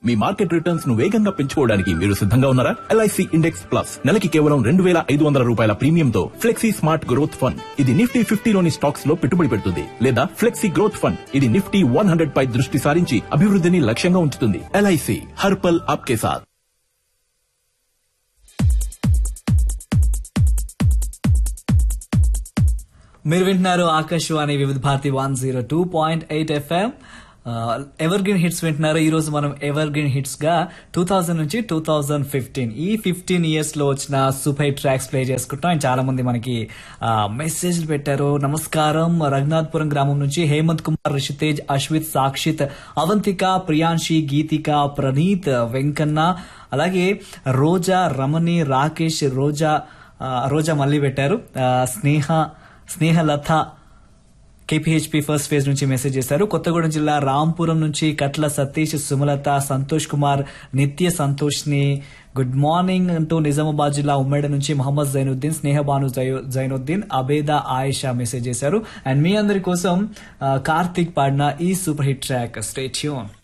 మీ market returns ను వేగంగా పెంచుకోవడానికి మీరు సిద్ధంగా ఉన్నారా ఎల్ఐసి ఇండెక్స్ ప్లస్ నెలకి కేవలం రెండు వేల ఐదు వందల రూపాయల ప్రీమియంతో ఫ్లెక్సీ స్మార్ట్ గ్రోత్ ఫండ్ ఇది నిఫ్టీ ఫిఫ్టీలోని స్టాక్స్ లో పెట్టుబడి పెడుతుంది లేదా ఫ్లెక్సీ గ్రోత్ ఫండ్ ఇది నిఫ్టీ వన్ హండ్రెడ్ పై దృష్టి సారించి అభివృద్ధిని లక్ష్యంగా ఉంచుతుంది ఎల్ఐసి హర్పల్ ఆప్కే సాథ్ మీరు వింటున్నారు Akashvani Vividh Bharati one zero two point eight FM evergreen hits వింటున్నారు ఈ రోజు మనం ఎవర్ గ్రీన్ హిట్స్ గా టూ థౌజండ్ నుంచి టూ థౌజండ్ ఫిఫ్టీన్ ఈ ఫిఫ్టీన్ ఇయర్స్ లో వచ్చిన సూపర్ ట్రాక్స్ ప్లే చేసుకుంటాం అండ్ చాలా మంది మనకి మెసేజ్లు పెట్టారు నమస్కారం రఘునాథ్పురం గ్రామం నుంచి హేమంత్ కుమార్ రిషితేజ్ అశ్విత్ సాక్షిత్ అవంతిక ప్రియాంశి గీతిక ప్రణీత్ వెంకన్న అలాగే రోజా రమణి రాకేష్ రోజా ఆ, రోజా మళ్ళీ పెట్టారు ఆ, Sneha Snehalatha KPHP first phase నుంచి మెసేజ్ చేశారు కొత్తగూడెం జిల్లా రాంపురం నుంచి కట్ల సతీష్ సుమలత సంతోష్ కుమార్ నిత్య సంతోష్ ని గుడ్ మార్నింగ్ అంటూ నిజామాబాద్ జిల్లా ఉమ్మడి నుంచి మహమ్మద్ జైనుద్దీన్ స్నేహబాను జై- జైనుద్దీన్ అబేదా ఆయిషా మెసేజ్ చేశారు అండ్ మీ అందరి కోసం ఆ, కార్తీక్ పాడిన ఈ super hit track stay tune